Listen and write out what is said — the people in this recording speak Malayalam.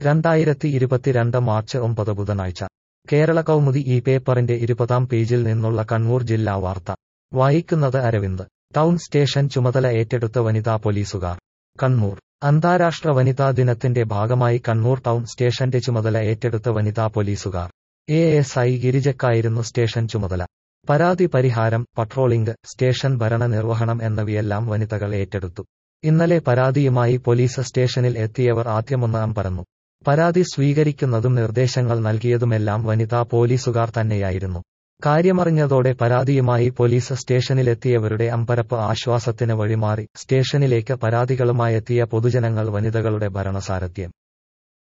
രണ്ടായിരത്തി ഇരുപത്തിരണ്ട് മാർച്ച് ഒമ്പത് ബുധനാഴ്ച കേരള കൗമുദി ഈ പേപ്പറിന്റെ ഇരുപതാം പേജിൽ നിന്നുള്ള കണ്ണൂർ ജില്ലാ വാർത്ത വായിക്കുന്നത് അരവിന്ദ് ടൗൺ സ്റ്റേഷൻ ചുമതല ഏറ്റെടുത്ത വനിതാ പോലീസുകാർ കണ്ണൂർ അന്താരാഷ്ട്ര വനിതാ ദിനത്തിന്റെ ഭാഗമായി കണ്ണൂർ ടൗൺ സ്റ്റേഷന്റെ ചുമതല ഏറ്റെടുത്ത വനിതാ പോലീസുകാർ എ എസ് ഐ ഗിരിജക്കായിരുന്നു സ്റ്റേഷൻ ചുമതല പരാതി പരിഹാരം പട്രോളിംഗ് സ്റ്റേഷൻ ഭരണ നിർവഹണം എന്നിവയെല്ലാം വനിതകൾ ഏറ്റെടുത്തു ഇന്നലെ പരാതിയുമായി പോലീസ് സ്റ്റേഷനിൽ എത്തിയവർ ആദ്യമൊന്നാം പറന്നു പരാതി സ്വീകരിക്കുന്നതും നിർദ്ദേശങ്ങൾ നൽകിയതുമെല്ലാം വനിതാ പോലീസുകാർ തന്നെയായിരുന്നു കാര്യമറിഞ്ഞതോടെ പരാതിയുമായി പോലീസ് സ്റ്റേഷനിലെത്തിയവരുടെ അമ്പരപ്പ് ആശ്വാസത്തിന് വഴിമാറി സ്റ്റേഷനിലേക്ക് പരാതികളുമായെത്തിയ പൊതുജനങ്ങൾ വനിതകളുടെ ഭരണസാരഥ്യം